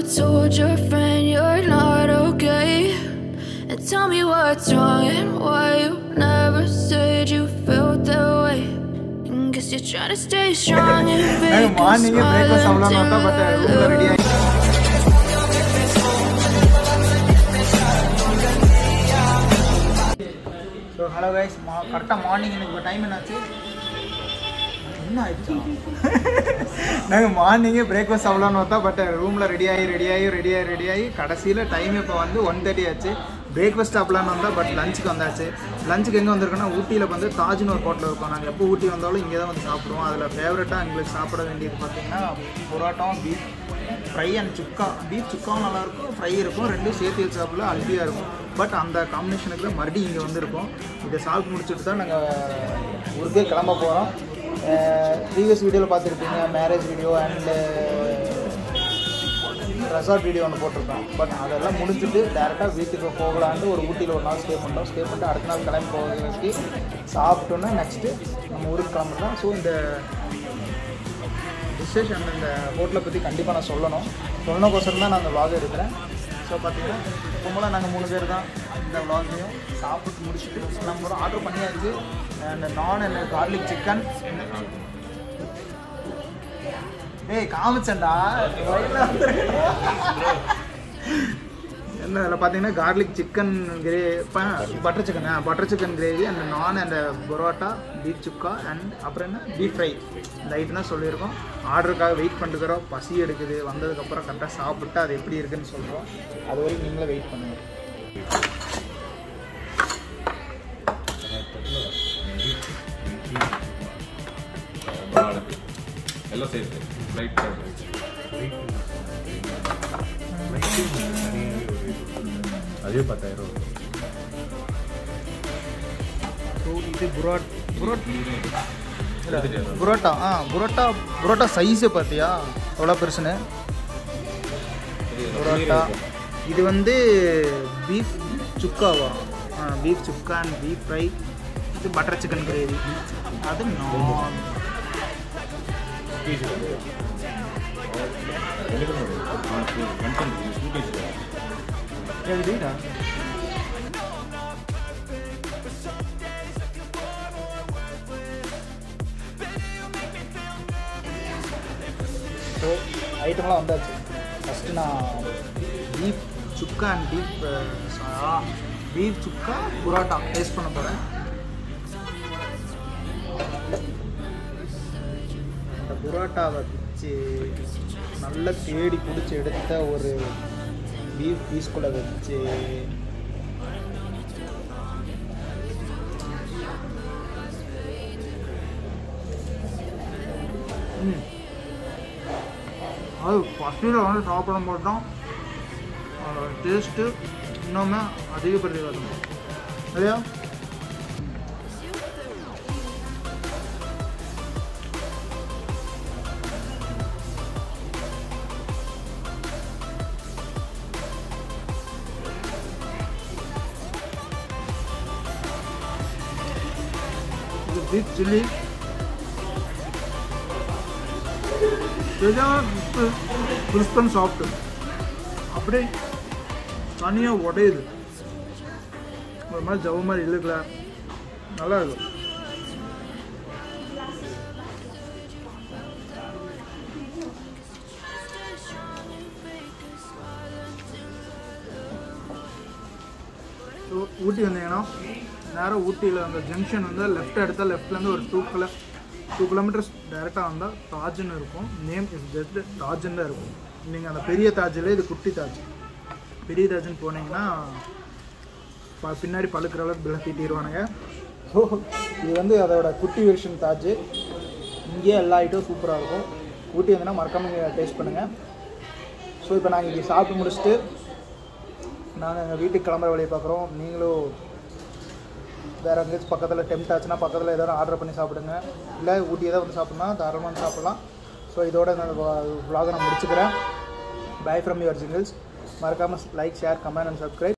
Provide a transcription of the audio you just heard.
told your friend you're not okay? And tell me what's wrong and why you never said you felt that way. And guess you're trying to stay strong and fake a மார்னிங்கே breakfast smile சாப்பிடலாம் but ரூமில் ready until ஆகி so hello guys மா கரெக்டாக morning எனக்கு இப்போ time என்னாச்சு என்ன ஆயிடுச்சா நாங்கள் மார்னிங்கே பிரேக்ஃபாஸ்ட் சாப்பிடலான்னு பார்த்தா பட் ரூமில் ரெடி ஆகி ரெடி ஆகி ரெடி ஆகி ரெடி ஆகி கடைசியில் டைம் இப்போ வந்து ஒன் தேர்ட்டி ஆச்சு பிரேக்ஃபாஸ்ட் சாப்பிடலான்னு வந்தால் பட் லஞ்சுக்கு வந்தாச்சு லஞ்சுக்கு எங்கே வந்திருக்கோன்னா ஊட்டியில் வந்து தாஜ்னு ஒரு ஹோட்டல் இருக்கும் நாங்கள் எப்போ ஊட்டி வந்தாலும் இங்கே தான் வந்து சாப்பிடுவோம் அதில் ஃபேவரட்டாக எங்களுக்கு சாப்பிட வேண்டியது பார்த்தீங்கன்னா புரோட்டாவும் beef fry and sukka beef சுக்காவும் நல்லாயிருக்கும் ஃப்ரை இருக்கும் ரெண்டும் சேர்த்து வச்சு சாப்பிடல அல்பியாக இருக்கும் பட் அந்த காம்பினேஷனுக்கு தான் மறுபடியும் இங்கே வந்திருக்கோம் இதை சாப்பிட்டு முடிச்சுட்டு தான் நாங்கள் ஊருக்கே கிளம்ப போகிறோம் ப்ரீவியஸ் வீடியோவில் பார்த்துருப்பீங்க marriage video and resort video ஒன்று போட்டிருக்கோம் பட் அதெல்லாம் முடிச்சுட்டு டேரெக்டாக வீட்டுக்கு போகலான்ட்டு ஒரு ஊட்டியில் ஒரு நாள் ஸ்டே பண்ணுறோம் ஸ்டே பண்ணிட்டு அடுத்த நாள் கிளம்பி போகிறதுக்கு சாப்பிட்டோன்னா நெக்ஸ்ட்டு நம்ம ஊருக்கு கிளம்புறோம் ஸோ இந்த டிஷ்ஷஸ் அண்ட் இந்த ஹோட்டலை பற்றி கண்டிப்பாக நான் சொல்லணும் சொல்லணுக்கோசரம் தான் நான் அந்த vlog எடுக்கிறேன் ஸோ பார்த்தீங்கன்னா கும்பலாக நாங்கள் மூணு பேர் தான் இந்த vlogலையும் சாப்பிட்டு முடிச்சுட்டு நம்ம ஆர்டர் பண்ணியாச்சு and naan and garlic chicken ஏய் காமிச்சேன்டா வயிறுல வந்துருக்கு. என்ன அதில் பார்த்தீங்கன்னா கார்லிக் சிக்கன் கிரே butter chicken butter chicken gravy and naan and parotta beef sukka and அப்புறம் என்ன பீஃப் ஃப்ரை இந்த ஐட்டம் தான் சொல்லியிருக்கோம் ஆர்டருக்காக வெயிட் பண்ணிருக்கிறோம் பசி எடுக்குது வந்ததுக்கப்புறம் கரெக்டாக சாப்பிட்டு அது எப்படி இருக்குன்னு சொல்கிறோம் அது வரைக்கும் நீங்களே வெயிட் பண்ணுங்க எல்லாம் சேர்த்து லைட் அதே பத்தாயிரம் ஸோ இது புரோட் புரோட் புரோட்டா ஆ புரோட்டா புரோட்டா சைஸை பார்த்தியா எவ்வளோ பெருசுன்னு புரோட்டா இது வந்து பீஃப் சுக்காவா ஆ beef sukka and beef fry இது பட்டர் சிக்கன் கிரேவி அது நான் எப்படிடா ஸோ ஐட்டம்லாம் வந்தாச்சு ஃபஸ்ட்டு நான் beef sukka and beef beef sukka parotta taste பண்ண போகிறேன் இந்த புரோட்டாவை வச்சு நல்லா தேடி பிடிச்சி எடுத்த ஒரு பீஃப் பீஸ்குள்ளே வச்சு ம் அது ஃபஸ்ட்டில் வந்து சாப்பிடும் போது தான் அதோட டேஸ்ட்டு இன்னுமே அதிகப்படுத்தி வரணும் இல்லையா இது பீஃப் சில்லி கிறிஸ்பன் சாப்பிட்டு அப்படியே தனியாக உடையுது ஒரு மாதிரி ஜவு மாதிரி இழுக்கல நல்லா இருக்கும் ஸோ ஊட்டி வந்தீங்கன்னா நேராக ஊட்டியில் அந்த ஜங்ஷன் வந்து லெஃப்ட் எடுத்தால் லெஃப்ட்லேருந்து ஒரு டூ கிலோ டூ கிலோமீட்டர்ஸ் டேரெக்டாக வந்தால் தாஜ்னு இருக்கும் நேம் இஸ் ஜஸ்ட் தாஜ்னு தான் இருக்கும் நீங்கள் அந்த பெரிய தாஜில் இது குட்டி தாஜ் பெரிய தாஜ்னு போனீங்கன்னா ப- பின்னாடி பழுக்கிற அளவுக்கு பில்லை தீட்டிடுவானுங்க ஸோ இது வந்து அதோட குட்டி வெர்ஷன் தாஜ் இங்கேயே எல்லா ஐட்டம் சூப்பராக இருக்கும் ஊட்டி வந்தீங்கன்னா மறக்காம டேஸ்ட் பண்ணுங்கள் ஸோ இப்போ நாங்கள் இங்கே சாப்பிட்டு முடிச்சுட்டு நாங்கள் எங்கள் வீட்டுக்கு கிளம்புற வழியை பார்க்குறோம் நீங்களும் வேறு எங்கேயாச்சும் பக்கத்தில் டெம்ட் ஆச்சுன்னா பக்கத்தில் ஏதாவது ஆர்டர் பண்ணி சாப்பிடுங்க இல்லை ஊட்டி ஏதாவது வந்து சாப்பிட்னா தாராளமாக வந்து சாப்பிட்லாம் ஸோ இதோட இந்த vlog நான் முடிச்சுக்கிறேன் பை ஃப்ரம் யுவர் ஜிங்கிள்ஸ் மறக்காமல் like share comment and subscribe